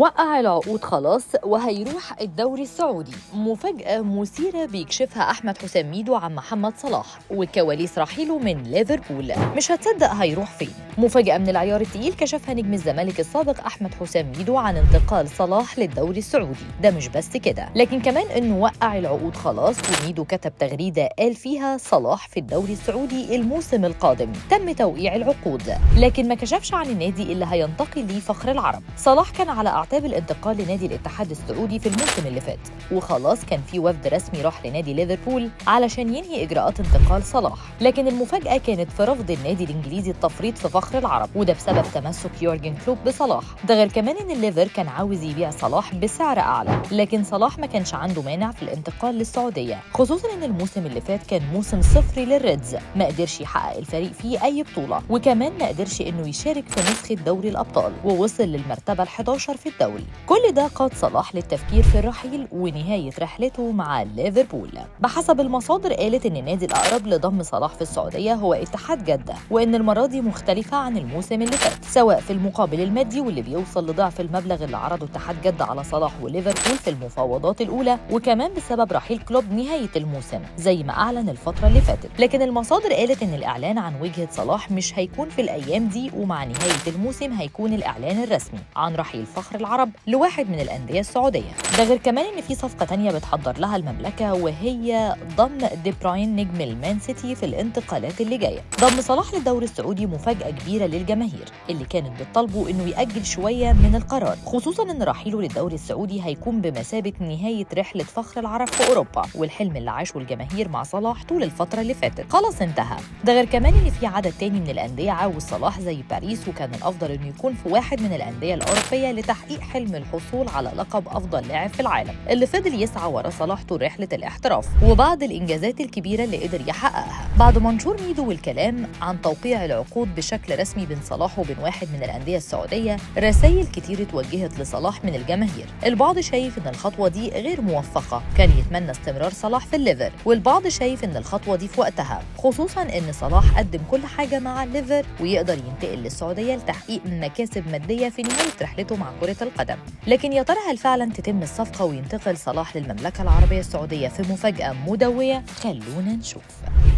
وقع العقود خلاص وهيروح الدوري السعودي مفاجأة مثيرة بيكشفها أحمد حسام ميدو عن محمد صلاح وكواليس رحيله من ليفربول مش هتصدق هيروح فين مفاجأة من العيار التقيل كشفها نجم الزمالك السابق أحمد حسام ميدو عن انتقال صلاح للدوري السعودي ده مش بس كده لكن كمان إنه وقع العقود خلاص وميدو كتب تغريدة قال فيها صلاح في الدوري السعودي الموسم القادم تم توقيع العقود لكن ما كشفش عن النادي اللي هينتقل ليه فخر العرب صلاح كان على اعتاب الانتقال لنادي الاتحاد السعودي في الموسم اللي فات وخلاص كان في وفد رسمي راح لنادي ليفربول علشان ينهي اجراءات انتقال صلاح لكن المفاجاه كانت في رفض النادي الانجليزي التفريط في فخر العرب وده بسبب تمسك يورجن كلوب بصلاح ده غير كمان ان الليفر كان عاوز يبيع صلاح بسعر اعلى لكن صلاح ما كانش عنده مانع في الانتقال للسعوديه خصوصا ان الموسم اللي فات كان موسم صفري للريدز ما قدرش يحقق الفريق فيه اي بطوله وكمان ما قدرش انه يشارك في نسخه دوري الابطال ووصل للمرتبه ال11 في الدوري كل ده قاد صلاح للتفكير في الرحيل ونهاية رحلته مع ليفربول بحسب المصادر قالت ان النادي الاقرب لضم صلاح في السعودية هو اتحاد جدة وان المرة دي مختلفة عن الموسم اللي فات سواء في المقابل المادي واللي بيوصل لضعف المبلغ اللي عرضه اتحاد جدة على صلاح وليفربول في المفاوضات الاولى وكمان بسبب رحيل كلوب نهاية الموسم زي ما اعلن الفترة اللي فاتت لكن المصادر قالت ان الاعلان عن وجهة صلاح مش هيكون في الايام دي ومع نهاية الموسم هيكون الاعلان الرسمي عن رحيل فخر العرب لواحد من الأندية السعودية ده غير كمان إن في صفقة تانية بتحضر لها المملكة وهي ضم دي براين نجم المان سيتي في الانتقالات اللي جاية ضم صلاح للدوري السعودي مفاجأة كبيرة للجماهير اللي كانت بتطالبه إنه يأجل شوية من القرار خصوصا إن رحيله للدوري السعودي هيكون بمثابة نهاية رحلة فخر العرب في أوروبا والحلم اللي عاشه الجماهير مع صلاح طول الفترة اللي فاتت خلاص انتهى ده غير كمان إن في عدد تاني من الأندية عاوز صلاح زي باريس وكان الأفضل إنه يكون في واحد من الأندية الأوروبية لتحقيق حلم الحصول على لقب افضل لاعب في العالم اللي فضل يسعى ورا صلاح طول رحله الاحتراف وبعد الانجازات الكبيره اللي قدر يحققها بعد منشور ميدو والكلام عن توقيع العقود بشكل رسمي بين صلاح وبين واحد من الانديه السعوديه رسائل كتير اتوجهت لصلاح من الجماهير البعض شايف ان الخطوه دي غير موفقه كان يتمنى استمرار صلاح في الليفر والبعض شايف ان الخطوه دي في وقتها خصوصا ان صلاح قدم كل حاجه مع الليفر ويقدر ينتقل للسعوديه لتحقيق مكاسب ماديه في نهايه رحلته مع كره القدم لكن يا ترى هل فعلا تتم الصفقة وينتقل صلاح للمملكة العربية السعودية في مفاجأة مدوية؟ خلونا نشوف